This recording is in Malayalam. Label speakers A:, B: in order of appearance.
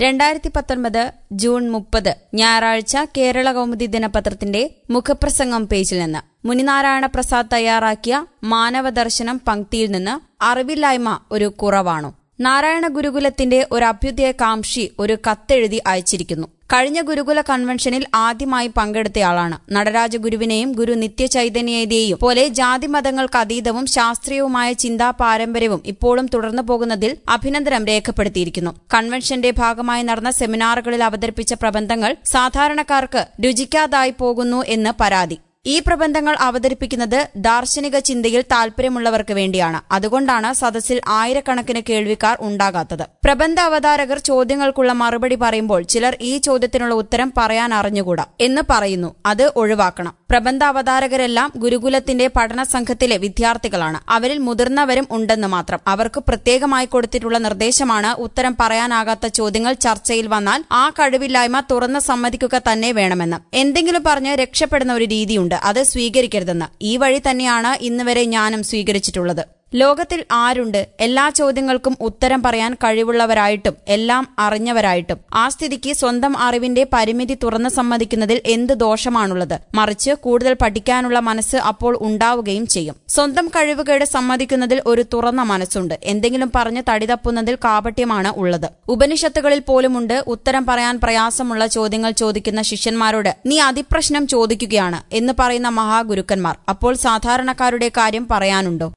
A: രണ്ടായിരത്തി പത്തൊൻപത് ജൂൺ മുപ്പത് ഞായറാഴ്ച കേരള കൗമുദി ദിനപത്രത്തിന്റെ മുഖപ്രസംഗം പേജിൽ നിന്ന് മുനിനാരായണ പ്രസാദ് തയ്യാറാക്കിയ മാനവദർശനം പങ്ക്തിയിൽ നിന്ന് അറിവില്ലായ്മ ഒരു കുറവാണോ നാരായണ ഗുരുകുലത്തിന്റെ ഒരു അഭ്യുദയകാംക്ഷി ഒരു കത്തെഴുതി അയച്ചിരിക്കുന്നു കഴിഞ്ഞ ഗുരുകുല കൺവെൻഷനിൽ ആദ്യമായി പങ്കെടുത്തയാളാണ് നടരാജ ഗുരുവിനെയും ഗുരു നിത്യചൈതന്യതയെയും പോലെ ജാതി മതങ്ങൾക്ക് അതീതവും ശാസ്ത്രീയവുമായ ചിന്താ പാരമ്പര്യവും ഇപ്പോഴും തുടർന്നു പോകുന്നതിൽ അഭിനന്ദനം രേഖപ്പെടുത്തിയിരിക്കുന്നു കൺവെൻഷന്റെ ഭാഗമായി നടന്ന സെമിനാറുകളിൽ അവതരിപ്പിച്ച പ്രബന്ധങ്ങൾ സാധാരണക്കാർക്ക് രുചിക്കാതായി പോകുന്നു എന്ന് പരാതി ഈ പ്രബന്ധങ്ങൾ അവതരിപ്പിക്കുന്നത് ദാർശനിക ചിന്തയിൽ താൽപര്യമുള്ളവർക്ക് വേണ്ടിയാണ് അതുകൊണ്ടാണ് സദസ്സിൽ ആയിരക്കണക്കിന് കേൾവിക്കാർ ഉണ്ടാകാത്തത് പ്രബന്ധ അവതാരകർ ചോദ്യങ്ങൾക്കുള്ള മറുപടി പറയുമ്പോൾ ചിലർ ഈ ചോദ്യത്തിനുള്ള ഉത്തരം പറയാൻ അറിഞ്ഞുകൂടാ എന്ന് പറയുന്നു അത് ഒഴിവാക്കണം പ്രബന്ധ അവതാരകരെല്ലാം ഗുരുകുലത്തിന്റെ പഠന സംഘത്തിലെ വിദ്യാർത്ഥികളാണ് അവരിൽ മുതിർന്നവരും ഉണ്ടെന്ന് മാത്രം അവർക്ക് പ്രത്യേകമായി കൊടുത്തിട്ടുള്ള നിർദ്ദേശമാണ് ഉത്തരം പറയാനാകാത്ത ചോദ്യങ്ങൾ ചർച്ചയിൽ വന്നാൽ ആ കഴിവില്ലായ്മ തുറന്ന് സമ്മതിക്കുക തന്നെ വേണമെന്ന് എന്തെങ്കിലും പറഞ്ഞ് രക്ഷപ്പെടുന്ന ഒരു രീതിയുണ്ട് അത് സ്വീകരിക്കരുതെന്ന് ഈ വഴി തന്നെയാണ് ഇന്നുവരെ ഞാനും സ്വീകരിച്ചിട്ടുള്ളത് ലോകത്തിൽ ആരുണ്ട് എല്ലാ ചോദ്യങ്ങൾക്കും ഉത്തരം പറയാൻ കഴിവുള്ളവരായിട്ടും എല്ലാം അറിഞ്ഞവരായിട്ടും ആ സ്ഥിതിക്ക് സ്വന്തം അറിവിന്റെ പരിമിതി തുറന്നു സമ്മതിക്കുന്നതിൽ എന്ത് ദോഷമാണുള്ളത് മറിച്ച് കൂടുതൽ പഠിക്കാനുള്ള മനസ്സ് അപ്പോൾ ഉണ്ടാവുകയും ചെയ്യും സ്വന്തം കഴിവുകേട് സമ്മതിക്കുന്നതിൽ ഒരു തുറന്ന മനസ്സുണ്ട് എന്തെങ്കിലും പറഞ്ഞ് തടിതപ്പുന്നതിൽ കാപട്യമാണ് ഉള്ളത് ഉപനിഷത്തുകളിൽ പോലുമുണ്ട് ഉത്തരം പറയാൻ പ്രയാസമുള്ള ചോദ്യങ്ങൾ ചോദിക്കുന്ന ശിഷ്യന്മാരോട് നീ അതിപ്രശ്നം ചോദിക്കുകയാണ് എന്ന് പറയുന്ന മഹാഗുരുക്കന്മാർ അപ്പോൾ സാധാരണക്കാരുടെ കാര്യം പറയാനുണ്ടോ